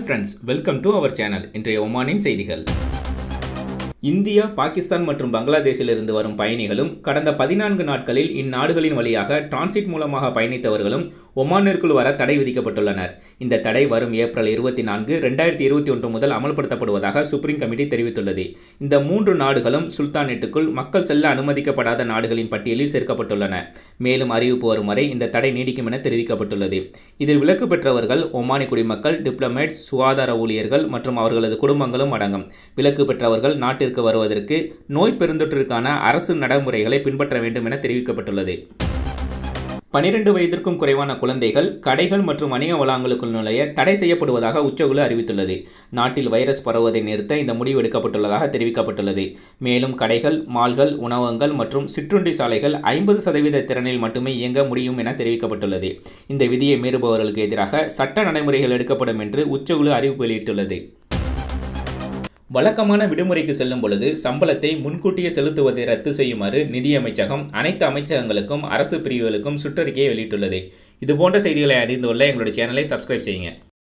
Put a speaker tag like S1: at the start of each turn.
S1: hi friends welcome to our channel இன்றைய ஒமானின் செய்திகள் இந்தியா பாகிஸ்தான் மற்றும் பங்களாதேஷில் இருந்து வரும் பயணிகளும் கடந்த பதினான்கு நாட்களில் இந்நாடுகளின் வழியாக டிரான்சிட் மூலமாக பயணித்தவர்களும் ஒமானிற்குள் வர தடை விதிக்கப்பட்டுள்ளனர் இந்த தடை வரும் ஏப்ரல் இருபத்தி நான்கு ரெண்டாயிரத்தி இருபத்தி ஒன்று முதல் அமல்படுத்தப்படுவதாக சுப்ரீம் கமிட்டி தெரிவித்துள்ளது இந்த மூன்று நாடுகளும் சுல்தானேட்டுக்குள் மக்கள் செல்ல அனுமதிக்கப்படாத நாடுகளின் பட்டியலில் சேர்க்கப்பட்டுள்ளன மேலும் அறிவிப்பு வரும் வரை இந்த தடை நீடிக்கும் என தெரிவிக்கப்பட்டுள்ளது இதில் விலக்கு பெற்றவர்கள் ஒமானி குடிமக்கள் டிப்ளமேட்ஸ் சுகாதார ஊழியர்கள் மற்றும் அவர்களது குடும்பங்களும் அடங்கும் விலக்கு பெற்றவர்கள் நாட்டிற்கு வருவதற்கு நோய் பெருந்தொற்றிற்கான அரசு நடைமுறைகளை பின்பற்ற வேண்டும் என தெரிவிக்கப்பட்டுள்ளது பனிரெண்டு வயதிற்கும் குறைவான குழந்தைகள் கடைகள் மற்றும் வணிக வளாகங்களுக்குள் நுழைய தடை செய்யப்படுவதாக உச்சகுழு அறிவித்துள்ளது நாட்டில் வைரஸ் பரவுவதை நிறுத்த இந்த முடிவு எடுக்கப்பட்டுள்ளதாக தெரிவிக்கப்பட்டுள்ளது மேலும் கடைகள் மால்கள் உணவகங்கள் மற்றும் சிற்றுண்டி சாலைகள் ஐம்பது சதவீத திறனில் மட்டுமே இயங்க முடியும் என தெரிவிக்கப்பட்டுள்ளது இந்த விதியை மீறுபவர்களுக்கு எதிராக சட்ட நடைமுறைகள் எடுக்கப்படும் என்று உச்சகுழு அறிவிப்பு வெளியிட்டுள்ளது வழக்கமான விடுமுறைக்கு செல்லும் பொழுது சம்பளத்தை முன்கூட்டியே செலுத்துவதை ரத்து செய்யுமாறு நிதியமைச்சகம் அனைத்து அமைச்சகங்களுக்கும் அரசு பிரிவுகளுக்கும் சுற்றறிக்கையை வெளியிட்டுள்ளது இதுபோன்ற செய்திகளை அறிந்து கொள்ள எங்களுடைய சேனலை சப்ஸ்கிரைப் செய்யுங்க